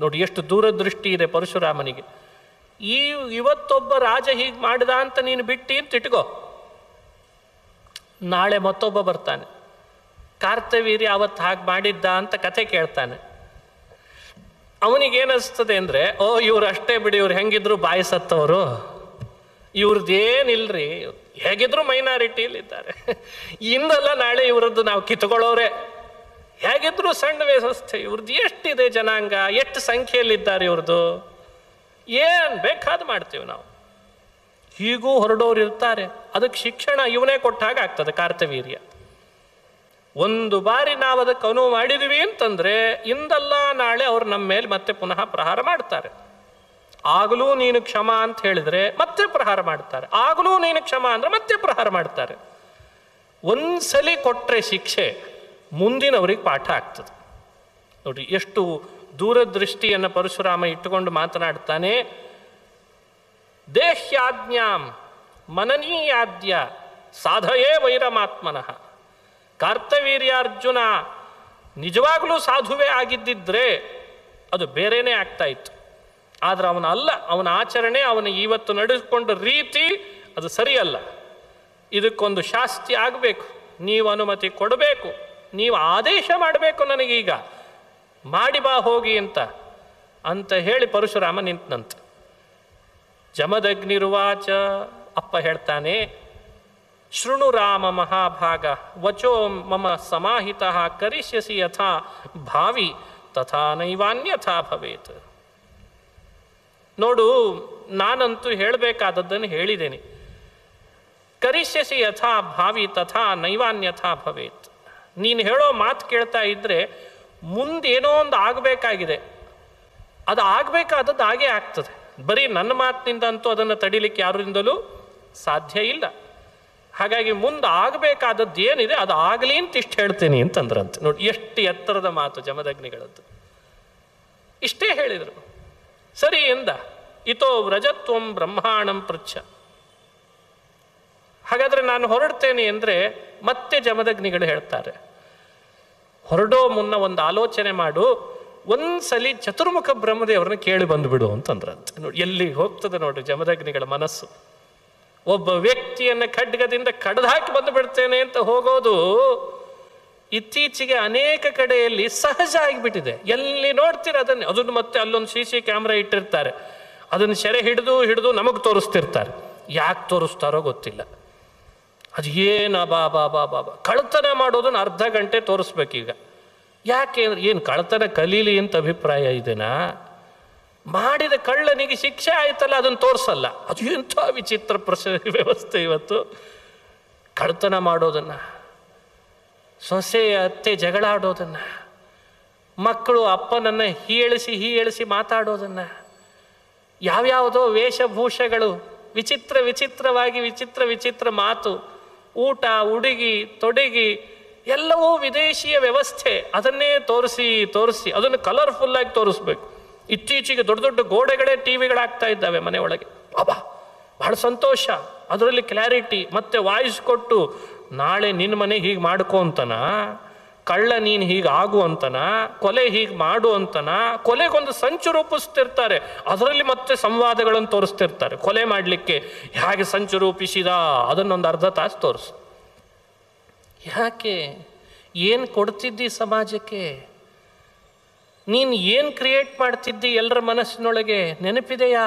ನೋಡಿ ಎಷ್ಟು ದೂರದೃಷ್ಟಿ ಇದೆ ಪರಶುರಾಮನಿಗೆ ಈ ಇವತ್ತೊಬ್ಬ ರಾಜ ಹೀಗೆ ಮಾಡಿದ ಅಂತ ನೀನು ಬಿಟ್ಟಿ ಅಂತ ಇಟ್ಕೋ ನಾಳೆ ಮತ್ತೊಬ್ಬ ಬರ್ತಾನೆ ಕಾರ್ತವೀರ್ಯ ಅವತ್ತು ಹಾಗೆ ಮಾಡಿದ್ದ ಅಂತ ಕತೆ ಕೇಳ್ತಾನೆ ಅವನಿಗೇನಿಸ್ತದೆ ಅಂದರೆ ಓ ಇವ್ರು ಅಷ್ಟೇ ಬಿಡಿ ಇವ್ರು ಹೆಂಗಿದ್ರು ಬಾಯಿ ಸತ್ತವರು ಇವ್ರದ್ದೇನಿಲ್ರಿ ಹೇಗಿದ್ರು ಮೈನಾರಿಟಿಯಲ್ಲಿದ್ದಾರೆ ಇಂದಲ್ಲ ನಾಳೆ ಇವ್ರದ್ದು ನಾವು ಕಿತ್ಕೊಳ್ಳೋರೆ ಹೇಗಿದ್ರು ಸಣ್ಣ ವ್ಯವಸ್ಥೆ ಇವ್ರದ್ದು ಎಷ್ಟಿದೆ ಜನಾಂಗ ಎಷ್ಟು ಸಂಖ್ಯೆಯಲ್ಲಿದ್ದಾರೆ ಇವ್ರದ್ದು ಏನು ಬೇಕಾದ ಮಾಡ್ತೀವಿ ನಾವು ಹೀಗೂ ಹೊರಡೋರು ಇರ್ತಾರೆ ಅದಕ್ಕೆ ಶಿಕ್ಷಣ ಇವನೇ ಕೊಟ್ಟಾಗ ಆಗ್ತದೆ ಕಾರ್ತವೀರ್ಯ ಒಂದು ಬಾರಿ ನಾವು ಅದಕ್ಕೆ ಅನುವು ಮಾಡಿದ್ವಿ ಅಂತಂದ್ರೆ ಇಂದಲ್ಲ ನಾಳೆ ಅವ್ರು ನಮ್ಮ ಮೇಲೆ ಮತ್ತೆ ಪುನಃ ಪ್ರಹಾರ ಮಾಡ್ತಾರೆ ಆಗಲೂ ನೀನು ಕ್ಷಮ ಅಂತ ಹೇಳಿದ್ರೆ ಮತ್ತೆ ಪ್ರಹಾರ ಮಾಡ್ತಾರೆ ಆಗಲೂ ನೀನು ಕ್ಷಮ ಅಂದ್ರೆ ಮತ್ತೆ ಪ್ರಹಾರ ಮಾಡ್ತಾರೆ ಒಂದ್ಸಲಿ ಕೊಟ್ರೆ ಶಿಕ್ಷೆ ಮುಂದಿನವರಿಗೆ ಪಾಠ ಆಗ್ತದೆ ನೋಡಿ ಎಷ್ಟು ದೂರದೃಷ್ಟಿಯನ್ನು ಪರಶುರಾಮ ಇಟ್ಟುಕೊಂಡು ಮಾತನಾಡ್ತಾನೆ ದೇಹ್ಯಾಜ್ಞಾಂ ಮನನೀಯಾದ್ಯ ಸಾಧಯೇ ವೈರಮಾತ್ಮನಃ ಕಾರ್ತವೀರ್ಯಾರ್ಜುನ ನಿಜವಾಗಲೂ ಸಾಧುವೇ ಆಗಿದ್ದಿದ್ರೆ ಅದು ಬೇರೆನೇ ಆಗ್ತಾ ಇತ್ತು ಆದ್ರೆ ಅವನ ಅಲ್ಲ ಅವನ ಆಚರಣೆ ಅವನ ಇವತ್ತು ನಡೆಸಿಕೊಂಡ ರೀತಿ ಅದು ಸರಿಯಲ್ಲ ಇದಕ್ಕೊಂದು ಶಾಸ್ತಿ ಆಗಬೇಕು ನೀವು ಅನುಮತಿ ಕೊಡಬೇಕು ನೀವು ಆದೇಶ ಮಾಡಬೇಕು ನನಗೀಗ ಮಾಡಿ ಬಾ ಹೋಗಿ ಅಂತ ಅಂತ ಹೇಳಿ ಪರಶುರಾಮ ನಿಂತನಂತೆ ಜಮದಗ್ನಿರುವಾಚ ಅಪ್ಪ ಹೇಳ್ತಾನೆ ಶೃಣು ರಾಮ ಮಹಾಭಾಗ ವಚೋ ಮಮ ಸಮಾಹಿತ ಕರಿಷ್ಯಸಿ ಯಥಾ ಭಾವಿ ತಥಾ ನೈವಾನ್ಯಥಾ ಭವೇತ್ ನೋಡು ನಾನಂತೂ ಹೇಳಬೇಕಾದದ್ದನ್ನು ಹೇಳಿದ್ದೇನೆ ಕರಿಷ್ಯಸಿ ಯಥಾ ಭಾವಿ ತಥಾ ನೈವಾನ್ಯಥಾ ಭವೇತ್ ನೀನು ಹೇಳೋ ಮಾತು ಕೇಳ್ತಾ ಇದ್ರೆ ಮುಂದೇನೋ ಒಂದು ಆಗಬೇಕಾಗಿದೆ ಅದು ಆಗಬೇಕಾದದ್ದು ಹಾಗೇ ಆಗ್ತದೆ ಬರೀ ನನ್ನ ಮಾತಿನಿಂದ ಅಂತೂ ಅದನ್ನು ತಡಿಲಿಕ್ಕೆ ಯಾರಿಂದಲೂ ಸಾಧ್ಯ ಇಲ್ಲ ಹಾಗಾಗಿ ಮುಂದೆ ಆಗಬೇಕಾದದ್ದು ಏನಿದೆ ಅದು ಆಗಲಿ ಅಂತ ಇಷ್ಟು ಹೇಳ್ತೀನಿ ಅಂತಂದ್ರಂತೆ ನೋಡಿ ಎಷ್ಟು ಎತ್ತರದ ಮಾತು ಜಮದಗ್ನಿಗಳದ್ದು ಇಷ್ಟೇ ಹೇಳಿದರು ಸರಿ ಎಂದ ಇತೋ ವ್ರಜತ್ವಂ ಬ್ರಹ್ಮಾಣಂ ಪೃಚ್ಛ ಹಾಗಾದ್ರೆ ನಾನು ಹೊರಡ್ತೇನೆ ಅಂದರೆ ಮತ್ತೆ ಜಮದಗ್ನಿಗಳು ಹೇಳ್ತಾರೆ ಹೊರಡೋ ಮುನ್ನ ಒಂದು ಆಲೋಚನೆ ಮಾಡು ಒಂದ್ಸಲಿ ಚತುರ್ಮುಖ ಬ್ರಹ್ಮದೇವರನ್ನ ಕೇಳಿ ಬಂದುಬಿಡು ಅಂತಂದ್ರಂತೆ ನೋಡಿ ಎಲ್ಲಿ ಹೋಗ್ತದೆ ನೋಡಿ ಜಮದಗ್ನಿಗಳ ಮನಸ್ಸು ಒಬ್ಬ ವ್ಯಕ್ತಿಯನ್ನು ಖಡ್ಗದಿಂದ ಕಡ್ದು ಹಾಕಿ ಬಂದು ಬಿಡ್ತೇನೆ ಅಂತ ಹೋಗೋದು ಇತ್ತೀಚೆಗೆ ಅನೇಕ ಕಡೆಯಲ್ಲಿ ಸಹಜ ಆಗಿಬಿಟ್ಟಿದೆ ಎಲ್ಲಿ ನೋಡ್ತೀರ ಅದನ್ನು ಅದನ್ನು ಮತ್ತೆ ಅಲ್ಲೊಂದು ಸಿ ಸಿ ಕ್ಯಾಮ್ರಾ ಇಟ್ಟಿರ್ತಾರೆ ಅದನ್ನು ಸೆರೆ ಹಿಡಿದು ಹಿಡಿದು ನಮಗೆ ತೋರಿಸ್ತಿರ್ತಾರೆ ಯಾಕೆ ತೋರಿಸ್ತಾರೋ ಗೊತ್ತಿಲ್ಲ ಅದು ಏನು ಬಾ ಬಾ ಬಾ ಬಾ ಬಾ ಕಳ್ತನ ಮಾಡೋದನ್ನ ಅರ್ಧ ಗಂಟೆ ತೋರಿಸ್ಬೇಕೀಗ ಯಾಕೆ ಅಂದ್ರೆ ಏನು ಕಳ್ತನ ಕಲೀಲಿ ಅಂತ ಅಭಿಪ್ರಾಯ ಇದೆನಾ ಮಾಡಿದ ಕಳ್ಳನಿಗೆ ಶಿಕ್ಷೆ ಆಯ್ತಲ್ಲ ಅದನ್ನು ತೋರಿಸಲ್ಲ ಅದು ಎಂಥ ವಿಚಿತ್ರ ಪ್ರಸ ವ್ಯವಸ್ಥೆ ಇವತ್ತು ಕಳ್ತನ ಮಾಡೋದನ್ನು ಸೊಸೆ ಅತ್ತೆ ಜಗಳಾಡೋದನ್ನು ಮಕ್ಕಳು ಅಪ್ಪನನ್ನು ಹೀಳಿಸಿ ಹೀಳಿಸಿ ಮಾತಾಡೋದನ್ನು ಯಾವ್ಯಾವುದೋ ವೇಷಭೂಷಗಳು ವಿಚಿತ್ರ ವಿಚಿತ್ರವಾಗಿ ವಿಚಿತ್ರ ವಿಚಿತ್ರ ಮಾತು ಊಟ ಉಡುಗಿ ತೊಡಗಿ ಎಲ್ಲವೂ ವಿದೇಶಿಯ ವ್ಯವಸ್ಥೆ ಅದನ್ನೇ ತೋರಿಸಿ ತೋರಿಸಿ ಅದನ್ನು ಕಲರ್ಫುಲ್ಲಾಗಿ ತೋರಿಸ್ಬೇಕು ಇತ್ತೀಚೆಗೆ ದೊಡ್ಡ ದೊಡ್ಡ ಗೋಡೆಗಳೇ ಟಿ ವಿಗಳಾಗ್ತಾ ಇದ್ದಾವೆ ಮನೆ ಒಳಗೆ ಅಬ್ಬಾ ಬಹಳ ಸಂತೋಷ ಅದರಲ್ಲಿ ಕ್ಲಾರಿಟಿ ಮತ್ತೆ ವಾಯ್ಸ್ ಕೊಟ್ಟು ನಾಳೆ ನಿನ್ನ ಮನೆ ಹೀಗೆ ಮಾಡ್ಕೊ ಅಂತನ ಕಳ್ಳ ನೀನು ಹೀಗೆ ಆಗು ಅಂತನ ಕೊಲೆ ಹೀಗೆ ಮಾಡು ಅಂತನ ಕೊಲೆಗೊಂದು ಸಂಚು ರೂಪಿಸ್ತಿರ್ತಾರೆ ಅದರಲ್ಲಿ ಮತ್ತೆ ಸಂವಾದಗಳನ್ನು ತೋರಿಸ್ತಿರ್ತಾರೆ ಕೊಲೆ ಮಾಡಲಿಕ್ಕೆ ಹೇಗೆ ಸಂಚು ರೂಪಿಸಿದ ಅದನ್ನೊಂದು ಅರ್ಧ ತಾಸು ತೋರಿಸು ಯಾಕೆ ಏನು ಕೊಡ್ತಿದ್ದಿ ಸಮಾಜಕ್ಕೆ ನೀನು ಏನು ಕ್ರಿಯೇಟ್ ಮಾಡ್ತಿದ್ದಿ ಎಲ್ಲರ ಮನಸ್ಸಿನೊಳಗೆ ನೆನಪಿದೆಯಾ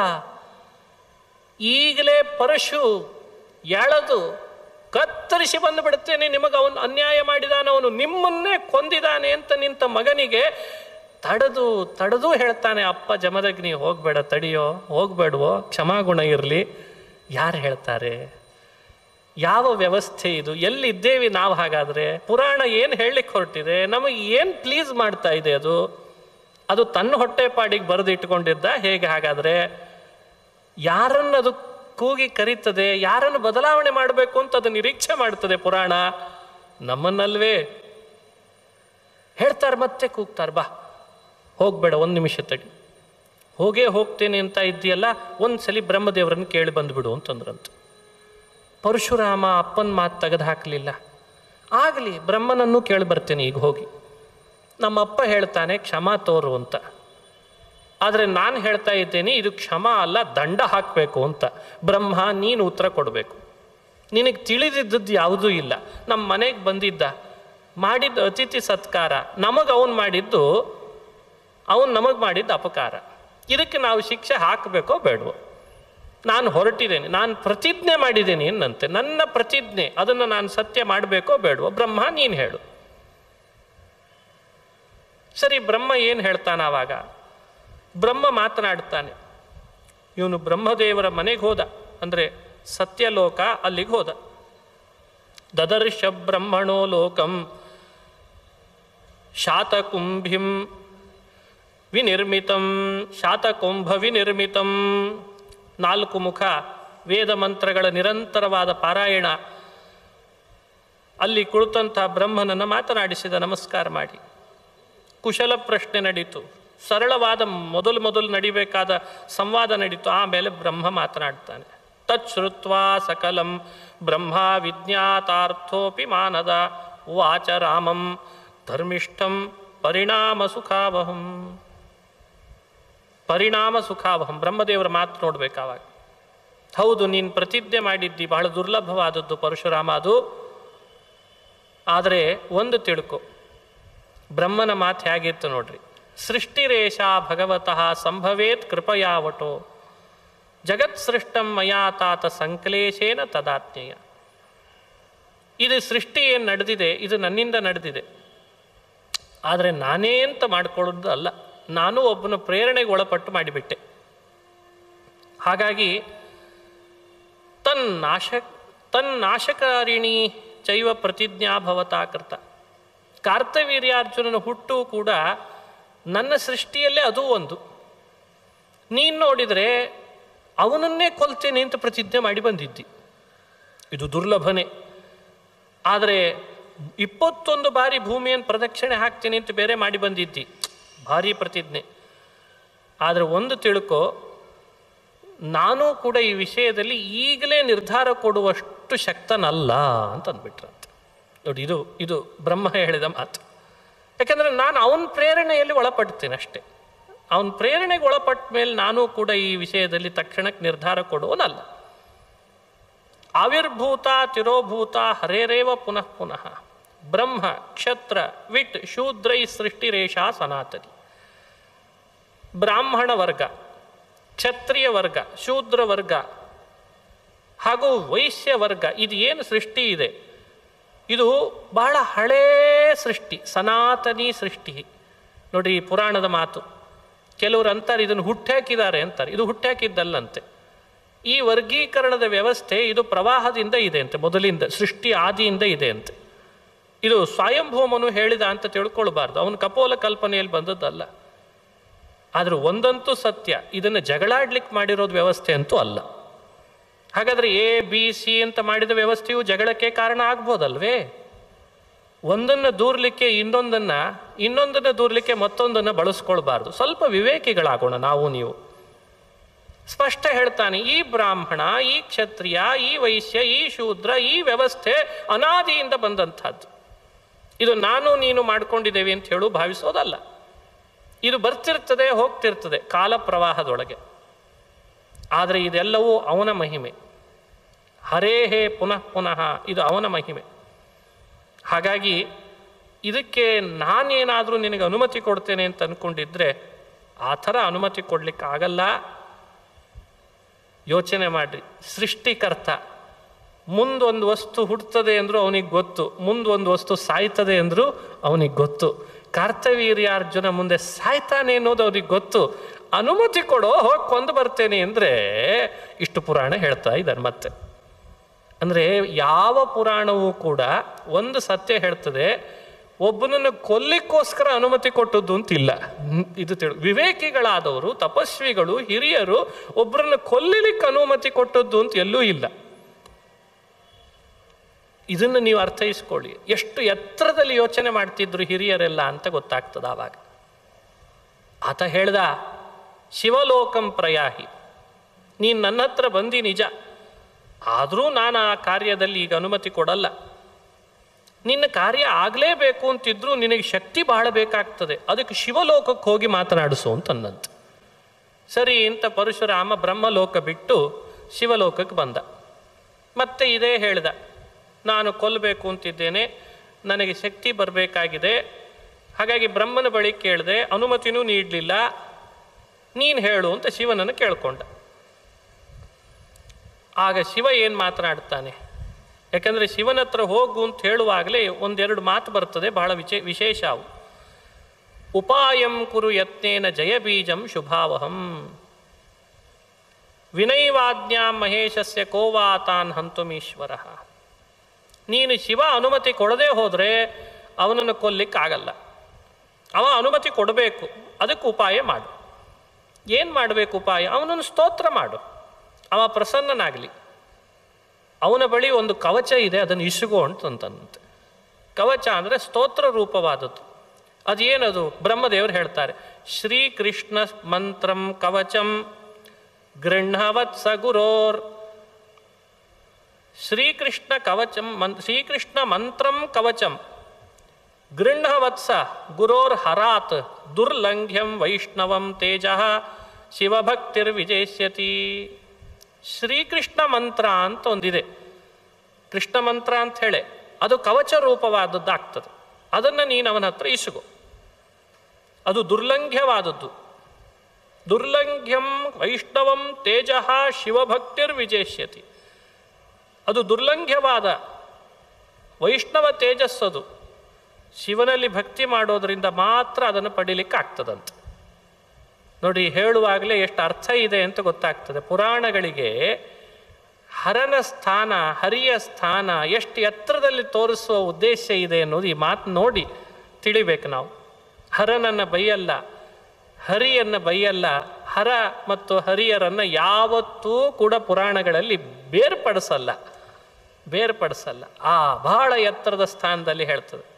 ಈಗಲೇ ಪರಶು ಎಳೆದು ಕತ್ತರಿಸಿ ಬಂದು ಬಿಡುತ್ತೇನೆ ನಿಮಗೆ ಅವನು ಅನ್ಯಾಯ ಮಾಡಿದಾನವನು ನಿಮ್ಮನ್ನೇ ಕೊಂದಿದ್ದಾನೆ ಅಂತ ನಿಂತ ಮಗನಿಗೆ ತಡೆದು ತಡೆದು ಹೇಳ್ತಾನೆ ಅಪ್ಪ ಜಮದಗ್ನಿ ಹೋಗಬೇಡ ತಡಿಯೋ ಹೋಗ್ಬೇಡವೋ ಕ್ಷಮಾಗುಣ ಇರಲಿ ಯಾರು ಹೇಳ್ತಾರೆ ಯಾವ ವ್ಯವಸ್ಥೆ ಇದು ಎಲ್ಲಿದ್ದೇವೆ ನಾವು ಹಾಗಾದರೆ ಪುರಾಣ ಏನು ಹೇಳಲಿಕ್ಕೆ ಹೊರಟಿದೆ ನಮಗೆ ಏನು ಪ್ಲೀಸ್ ಮಾಡ್ತಾ ಇದೆ ಅದು ಅದು ತನ್ನ ಹೊಟ್ಟೆಪಾಡಿಗೆ ಬರೆದು ಇಟ್ಕೊಂಡಿದ್ದ ಹೇಗೆ ಹಾಗಾದರೆ ಯಾರನ್ನು ಅದು ಕೂಗಿ ಕರೀತದೆ ಯಾರನ್ನು ಬದಲಾವಣೆ ಮಾಡಬೇಕು ಅಂತ ಅದು ನಿರೀಕ್ಷೆ ಮಾಡ್ತದೆ ಪುರಾಣ ನಮ್ಮನ್ನಲ್ವೇ ಹೇಳ್ತಾರೆ ಮತ್ತೆ ಕೂಗ್ತಾರೆ ಬಾ ಹೋಗ್ಬೇಡ ಒಂದು ನಿಮಿಷ ತಡಿ ಹೋಗೇ ಹೋಗ್ತೇನೆ ಅಂತ ಇದ್ದೀಯಲ್ಲ ಒಂದ್ಸಲಿ ಬ್ರಹ್ಮದೇವರನ್ನು ಕೇಳಿ ಬಂದ್ಬಿಡು ಅಂತಂದ್ರಂತ ಪರಶುರಾಮ ಅಪ್ಪನ ಮಾತು ತೆಗೆದು ಹಾಕಲಿಲ್ಲ ಆಗಲಿ ಬ್ರಹ್ಮನನ್ನು ಕೇಳಿ ಬರ್ತೇನೆ ಈಗ ಹೋಗಿ ನಮ್ಮಪ್ಪ ಹೇಳ್ತಾನೆ ಕ್ಷಮಾ ತೋರು ಅಂತ ಆದರೆ ನಾನು ಹೇಳ್ತಾ ಇದ್ದೇನೆ ಇದು ಕ್ಷಮ ಅಲ್ಲ ದಂಡ ಹಾಕಬೇಕು ಅಂತ ಬ್ರಹ್ಮ ನೀನು ಉತ್ತರ ಕೊಡಬೇಕು ನಿನಗೆ ತಿಳಿದಿದ್ದದ್ದು ಯಾವುದೂ ಇಲ್ಲ ನಮ್ಮ ಮನೆಗೆ ಬಂದಿದ್ದ ಮಾಡಿದ್ದು ಅತಿಥಿ ಸತ್ಕಾರ ನಮಗೆ ಅವನು ಮಾಡಿದ್ದು ಅವನು ನಮಗೆ ಮಾಡಿದ್ದು ಅಪಕಾರ ಇದಕ್ಕೆ ನಾವು ಶಿಕ್ಷೆ ಹಾಕಬೇಕೋ ಬೇಡವೋ ನಾನು ಹೊರಟಿದ್ದೇನೆ ನಾನು ಪ್ರತಿಜ್ಞೆ ಮಾಡಿದ್ದೇನೆ ಏನಂತೆ ನನ್ನ ಪ್ರತಿಜ್ಞೆ ಅದನ್ನು ನಾನು ಸತ್ಯ ಮಾಡಬೇಕೋ ಬೇಡವೋ ಬ್ರಹ್ಮ ನೀನು ಹೇಳು ಸರಿ ಬ್ರಹ್ಮ ಏನು ಹೇಳ್ತಾನೆ ಆವಾಗ ಬ್ರಹ್ಮ ಮಾತನಾಡ್ತಾನೆ ಇವನು ಬ್ರಹ್ಮದೇವರ ಮನೆಗೆ ಹೋದ ಅಂದರೆ ಸತ್ಯಲೋಕ ಅಲ್ಲಿಗೆ ಹೋದ ದದರ್ಶ ಬ್ರಹ್ಮಣೋ ಲೋಕಂ ಶಾತಕುಂಭಿಂ ವಿನಿರ್ಮಿತಂ ಶಾತಕುಂಭ ವಿನಿರ್ಮಿತಂ ನಾಲ್ಕು ಮುಖ ವೇದ ಮಂತ್ರಗಳ ನಿರಂತರವಾದ ಪಾರಾಯಣ ಅಲ್ಲಿ ಕುಳಿತಂಥ ಬ್ರಹ್ಮನನ್ನು ಮಾತನಾಡಿಸಿದ ನಮಸ್ಕಾರ ಮಾಡಿ ಕುಶಲ ಪ್ರಶ್ನೆ ನಡೀತು ಸರಳವಾದ ಮೊದಲು ಮೊದಲು ನಡಿಬೇಕಾದ ಸಂವಾದ ನಡೀತು ಆಮೇಲೆ ಬ್ರಹ್ಮ ಮಾತನಾಡ್ತಾನೆ ತಚ್ಛ್ರುತ್ವಾ ಸಕಲಂ ಬ್ರಹ್ಮ ವಿಜ್ಞಾತಾರ್ಥೋಪಿ ಮಾನದ ವಾಚ ರಾಮಂ ಧರ್ಮಿಷ್ಠಂ ಪರಿಣಾಮ ಸುಖಾವಹಂ ಪರಿಣಾಮ ಸುಖಾವಹಂ ಬ್ರಹ್ಮದೇವರ ಮಾತು ನೋಡ್ಬೇಕಾವಾಗ ಹೌದು ನೀನು ಪ್ರತಿಜ್ಞೆ ಮಾಡಿದ್ದಿ ಬಹಳ ದುರ್ಲಭವಾದದ್ದು ಪರಶುರಾಮ ಅದು ಆದರೆ ಒಂದು ತಿಳ್ಕೊ ಬ್ರಹ್ಮನ ಮಾತು ಹೇಗಿತ್ತು ನೋಡ್ರಿ ಸೃಷ್ಟಿರೇಷ ಭಗವತಃ ಸಂಭವೇತ್ ಕೃಪಯಾವಟೋ ಜಗತ್ ಸೃಷ್ಟಂ ಮಯಾ ತಾತ ಸಂಕ್ಲೇಶೇನ ತದಾತ್ಮ್ಯಯ ಇದು ಸೃಷ್ಟಿ ಏನು ನಡೆದಿದೆ ಇದು ನನ್ನಿಂದ ನಡೆದಿದೆ ಆದರೆ ನಾನೇ ಅಂತ ಮಾಡ್ಕೊಳ್ಳೋದು ಅಲ್ಲ ನಾನು ಒಬ್ಬನ ಪ್ರೇರಣೆಗೆ ಒಳಪಟ್ಟು ಮಾಡಿಬಿಟ್ಟೆ ಹಾಗಾಗಿ ತನ್ನಾಶ ತನ್ನಾಶಕಾರಿಣಿ ಚೈವ ಪ್ರತಿಜ್ಞಾ ಭವತಾ ಕೃತ ಕಾರ್ತವೀರ್ಯಾರ್ಜುನನ ಹುಟ್ಟು ಕೂಡ ನನ್ನ ಸೃಷ್ಟಿಯಲ್ಲೇ ಅದು ಒಂದು ನೀನು ನೋಡಿದರೆ ಅವನನ್ನೇ ಕೊಲ್ತೇನೆ ಅಂತ ಪ್ರತಿಜ್ಞೆ ಮಾಡಿ ಬಂದಿದ್ದಿ ಇದು ದುರ್ಲಭನೆ ಆದರೆ ಇಪ್ಪತ್ತೊಂದು ಬಾರಿ ಭೂಮಿಯನ್ನು ಪ್ರದಕ್ಷಿಣೆ ಹಾಕ್ತೀನಿ ಅಂತ ಬೇರೆ ಮಾಡಿ ಬಂದಿದ್ದಿ ಭಾರಿ ಪ್ರತಿಜ್ಞೆ ಆದರೆ ಒಂದು ತಿಳ್ಕೊ ನಾನು ಕೂಡ ಈ ವಿಷಯದಲ್ಲಿ ಈಗಲೇ ನಿರ್ಧಾರ ಕೊಡುವಷ್ಟು ಶಕ್ತನಲ್ಲ ಅಂತ ಅಂದ್ಬಿಟ್ರಂತೆ ನೋಡಿ ಇದು ಇದು ಬ್ರಹ್ಮ ಹೇಳಿದ ಮಾತು ಯಾಕಂದರೆ ನಾನು ಅವನ ಪ್ರೇರಣೆಯಲ್ಲಿ ಒಳಪಡ್ತೀನಿ ಅಷ್ಟೇ ಅವನ ಪ್ರೇರಣೆಗೆ ಒಳಪಟ್ಟ ಮೇಲೆ ನಾನು ಕೂಡ ಈ ವಿಷಯದಲ್ಲಿ ತಕ್ಷಣಕ್ಕೆ ನಿರ್ಧಾರ ಕೊಡುವನಲ್ಲ ಆವಿರ್ಭೂತ ತಿರೋಭೂತ ಹರೇರೇವ ಪುನಃ ಪುನಃ ಬ್ರಹ್ಮ ಕ್ಷತ್ರ ವಿಟ್ ಶೂದ್ರೈ ಸೃಷ್ಟಿರೇಷ ಸನಾತನಿ ಬ್ರಾಹ್ಮಣ ವರ್ಗ ಕ್ಷತ್ರಿಯ ವರ್ಗ ಶೂದ್ರ ವರ್ಗ ಹಾಗೂ ವೈಶ್ಯ ವರ್ಗ ಇದು ಏನು ಸೃಷ್ಟಿ ಇದೆ ಇದು ಬಹಳ ಹಳೇ ಸೃಷ್ಟಿ ಸನಾತನಿ ಸೃಷ್ಟಿ ನೋಡಿ ಈ ಪುರಾಣದ ಮಾತು ಕೆಲವರು ಅಂತಾರೆ ಇದನ್ನು ಹುಟ್ಟಾಕಿದ್ದಾರೆ ಅಂತಾರೆ ಇದು ಹುಟ್ಟಾಕಿದ್ದಲ್ಲಂತೆ ಈ ವರ್ಗೀಕರಣದ ವ್ಯವಸ್ಥೆ ಇದು ಪ್ರವಾಹದಿಂದ ಇದೆ ಅಂತೆ ಮೊದಲಿಂದ ಸೃಷ್ಟಿ ಆದಿಯಿಂದ ಇದೆ ಅಂತೆ ಇದು ಸ್ವಯಂಭೂಮನು ಹೇಳಿದ ಅಂತ ತಿಳ್ಕೊಳ್ಬಾರ್ದು ಅವನು ಕಪೋಲ ಕಲ್ಪನೆಯಲ್ಲಿ ಬಂದದ್ದಲ್ಲ ಆದ್ರೆ ಒಂದಂತೂ ಸತ್ಯ ಇದನ್ನು ಜಗಳಾಡ್ಲಿಕ್ಕೆ ಮಾಡಿರೋದು ವ್ಯವಸ್ಥೆ ಅಂತೂ ಅಲ್ಲ ಹಾಗಾದ್ರೆ ಎ ಬಿ ಸಿ ಅಂತ ಮಾಡಿದ ವ್ಯವಸ್ಥೆಯು ಜಗಳಕ್ಕೆ ಕಾರಣ ಆಗ್ಬೋದಲ್ವೇ ಒಂದನ್ನು ದೂರ್ಲಿಕ್ಕೆ ಇನ್ನೊಂದನ್ನ ಇನ್ನೊಂದನ್ನು ದೂರ್ಲಿಕ್ಕೆ ಮತ್ತೊಂದನ್ನು ಬಳಸ್ಕೊಳ್ಬಾರ್ದು ಸ್ವಲ್ಪ ವಿವೇಕಿಗಳಾಗೋಣ ನಾವು ನೀವು ಸ್ಪಷ್ಟ ಹೇಳ್ತಾನೆ ಈ ಬ್ರಾಹ್ಮಣ ಈ ಕ್ಷತ್ರಿಯ ಈ ವೈಶ್ಯ ಈ ಶೂದ್ರ ಈ ವ್ಯವಸ್ಥೆ ಅನಾದಿಯಿಂದ ಬಂದಂಥದ್ದು ಇದು ನಾನು ನೀನು ಮಾಡ್ಕೊಂಡಿದ್ದೇವೆ ಅಂತ ಹೇಳು ಭಾವಿಸೋದಲ್ಲ ಇದು ಬರ್ತಿರ್ತದೆ ಹೋಗ್ತಿರ್ತದೆ ಕಾಲ ಪ್ರವಾಹದೊಳಗೆ ಆದರೆ ಇದೆಲ್ಲವೂ ಅವನ ಮಹಿಮೆ ಹರೇ ಹೇ ಪುನಃ ಪುನಃ ಇದು ಅವನ ಮಹಿಮೆ ಹಾಗಾಗಿ ಇದಕ್ಕೆ ನಾನೇನಾದರೂ ನಿನಗೆ ಅನುಮತಿ ಕೊಡ್ತೇನೆ ಅಂತ ಅಂದ್ಕೊಂಡಿದ್ರೆ ಆ ಥರ ಅನುಮತಿ ಕೊಡ್ಲಿಕ್ಕೆ ಆಗಲ್ಲ ಯೋಚನೆ ಮಾಡಿರಿ ಸೃಷ್ಟಿಕರ್ತ ಮುಂದೊಂದು ವಸ್ತು ಹುಡ್ತದೆ ಅಂದರೂ ಅವನಿಗೆ ಗೊತ್ತು ಮುಂದೊಂದು ವಸ್ತು ಸಾಯ್ತದೆ ಅಂದರೂ ಅವನಿಗೆ ಗೊತ್ತು ಕಾರ್ತವೀರ್ಯಾರ್ಜುನ ಮುಂದೆ ಸಾಯ್ತಾನೆ ಅನ್ನೋದು ಅವ್ರಿಗೆ ಗೊತ್ತು ಅನುಮತಿ ಕೊಡೋ ಹೋಗಿ ಕೊಂದು ಬರ್ತೇನೆ ಅಂದರೆ ಇಷ್ಟು ಪುರಾಣ ಹೇಳ್ತಾ ಇದ್ದಾರೆ ಮತ್ತೆ ಅಂದರೆ ಯಾವ ಪುರಾಣವೂ ಕೂಡ ಒಂದು ಸತ್ಯ ಹೇಳ್ತದೆ ಒಬ್ಬನನ್ನು ಕೊಲ್ಲಿಕ್ಕೋಸ್ಕರ ಅನುಮತಿ ಕೊಟ್ಟದ್ದು ಅಂತಿಲ್ಲ ಹ್ಮ್, ಇದು ತಿಳು ವಿವೇಕಿಗಳಾದವರು ತಪಸ್ವಿಗಳು ಹಿರಿಯರು ಒಬ್ಬರನ್ನು ಕೊಲ್ಲಿಲಿಕ್ಕೆ ಅನುಮತಿ ಕೊಟ್ಟದ್ದು ಅಂತ ಎಲ್ಲೂ ಇಲ್ಲ ಇದನ್ನು ನೀವು ಅರ್ಥೈಸ್ಕೊಳ್ಳಿ ಎಷ್ಟು ಎತ್ತರದಲ್ಲಿ ಯೋಚನೆ ಮಾಡ್ತಿದ್ರು ಹಿರಿಯರೆಲ್ಲ ಅಂತ ಗೊತ್ತಾಗ್ತದ ಆವಾಗ ಆತ ಹೇಳ್ದ ಶಿವಲೋಕಂ ಪ್ರಯಾಹಿ ನೀನು ನನ್ನ ಹತ್ರ ಬಂದಿ ನಿಜ ಆದರೂ ನಾನು ಆ ಕಾರ್ಯದಲ್ಲಿ ಈಗ ಅನುಮತಿ ಕೊಡಲ್ಲ ನಿನ್ನ ಕಾರ್ಯ ಆಗಲೇಬೇಕು ಅಂತಿದ್ರು ನಿನಗೆ ಶಕ್ತಿ ಬಹಳ ಬೇಕಾಗ್ತದೆ ಅದಕ್ಕೆ ಶಿವಲೋಕಕ್ಕೆ ಹೋಗಿ ಮಾತನಾಡಿಸು ಅಂತಂದಂತೆ ಸರಿ ಅಂತ ಪರಶುರಾಮ ಬ್ರಹ್ಮಲೋಕ ಬಿಟ್ಟು ಶಿವಲೋಕಕ್ಕೆ ಬಂದ ಮತ್ತೆ ಇದೇ ಹೇಳ್ದ ನಾನು ಕೊಲ್ಲಬೇಕು ಅಂತಿದ್ದೇನೆ ನನಗೆ ಶಕ್ತಿ ಬರಬೇಕಾಗಿದೆ ಹಾಗಾಗಿ ಬ್ರಹ್ಮನ ಬಳಿ ಕೇಳಿದೆ ಅನುಮತಿನೂ ನೀಡಲಿಲ್ಲ ನೀನು ಹೇಳು ಅಂತ ಶಿವನನ್ನು ಕೇಳ್ಕೊಂಡ ಆಗ ಶಿವ ಏನು ಮಾತನಾಡ್ತಾನೆ ಯಾಕಂದರೆ ಶಿವನ ಹತ್ರ ಹೋಗು ಅಂತ ಹೇಳುವಾಗಲೇ ಒಂದೆರಡು ಮಾತು ಬರ್ತದೆ ಬಹಳ ವಿಚೇ ವಿಶೇಷ ಅವು ಉಪಾಯಂ ಕುರು ಯತ್ನೇನ ಜಯಬೀಜಂ ಶುಭಾವಹಂ ವಿನೈವಾಜ್ಞಾಂ ಮಹೇಶಸ್ಯ ಕೋವಾತಾನ್ ಹಂತುಮೀಶ್ವರ ನೀನು ಶಿವ ಅನುಮತಿ ಕೊಡದೇ ಹೋದರೆ ಅವನನ್ನು ಕೊಲ್ಲಿಕ್ಕಾಗಲ್ಲ ಅವ ಅನುಮತಿ ಕೊಡಬೇಕು ಅದಕ್ಕೆ ಉಪಾಯ ಮಾಡು ಏನು ಮಾಡಬೇಕು ಉಪಾಯ ಅವನನ್ನು ಸ್ತೋತ್ರ ಮಾಡು ಅವ ಪ್ರಸನ್ನನಾಗಲಿ ಅವನ ಬಳಿ ಒಂದು ಕವಚ ಇದೆ ಅದನ್ನು ಇಸುಗೋ ಅಂತಂತಂತೆ ಕವಚ ಅಂದರೆ ಸ್ತೋತ್ರ ರೂಪವಾದದ್ದು ಅದೇನದು ಬ್ರಹ್ಮದೇವರು ಹೇಳ್ತಾರೆ ಶ್ರೀಕೃಷ್ಣ ಮಂತ್ರಂ ಕವಚಂ ಗೃಹವತ್ಸ ಗುರೋರ್ ಶ್ರೀಕೃಷ್ಣ ಕವಚಂ ಮನ್ ಶ್ರೀಕೃಷ್ಣ ಮಂತ್ರಂ ಕವಚಂ ಗೃಹವತ್ಸ ಗುರೋರ್ ಹರಾತ್ ದುರ್ಲಂಘ್ಯಂ ವೈಷ್ಣವಂ ತೇಜ ಶಿವಭಕ್ತಿರ್ವಿಜಯಿಷ್ಯತಿ ಶ್ರೀಕೃಷ್ಣ ಮಂತ್ರ ಅಂತ ಒಂದಿದೆ ಕೃಷ್ಣ ಮಂತ್ರ ಅಂತ ಹೇಳಿ ಅದು ಕವಚ ರೂಪವಾದದ್ದು ಆಗ್ತದೆ ಅದನ್ನು ನೀನು ಅವನ ಹತ್ರ ಇಸುಗು ಅದು ದುರ್ಲಂಘ್ಯವಾದದ್ದು ದುರ್ಲಂಘ್ಯಂ ವೈಷ್ಣವಂ ತೇಜ ಶಿವಭಕ್ತಿರ್ವಿಜಯಿಷ್ಯತಿ ಅದು ದುರ್ಲಂಘ್ಯವಾದ ವೈಷ್ಣವ ತೇಜಸ್ಸದು ಶಿವನಲ್ಲಿ ಭಕ್ತಿ ಮಾಡೋದರಿಂದ ಮಾತ್ರ ಅದನ್ನು ಪಡೀಲಿಕ್ಕೆ ಆಗ್ತದಂತೆ ನೋಡಿ ಹೇಳುವಾಗಲೇ ಎಷ್ಟು ಅರ್ಥ ಇದೆ ಅಂತ ಗೊತ್ತಾಗ್ತದೆ ಪುರಾಣಗಳಿಗೆ ಹರನ ಸ್ಥಾನ ಹರಿಯ ಸ್ಥಾನ ಎಷ್ಟು ಎತ್ತರದಲ್ಲಿ ತೋರಿಸುವ ಉದ್ದೇಶ ಇದೆ ಅನ್ನೋದು ಈ ಮಾತು ನೋಡಿ ತಿಳಿಬೇಕು ನಾವು ಹರನನ್ನು ಬೈಯಲ್ಲ ಹರಿಯನ್ನು ಬೈಯಲ್ಲ ಹರ ಮತ್ತು ಹರಿಯರನ್ನು ಯಾವತ್ತೂ ಕೂಡ ಪುರಾಣಗಳಲ್ಲಿ ಬೇರ್ಪಡಿಸಲ್ಲ ಬೇರ್ಪಡಿಸಲ್ಲ ಆ ಬಹಳ ಎತ್ತರದ ಸ್ಥಾನದಲ್ಲಿ ಹೇಳ್ತದೆ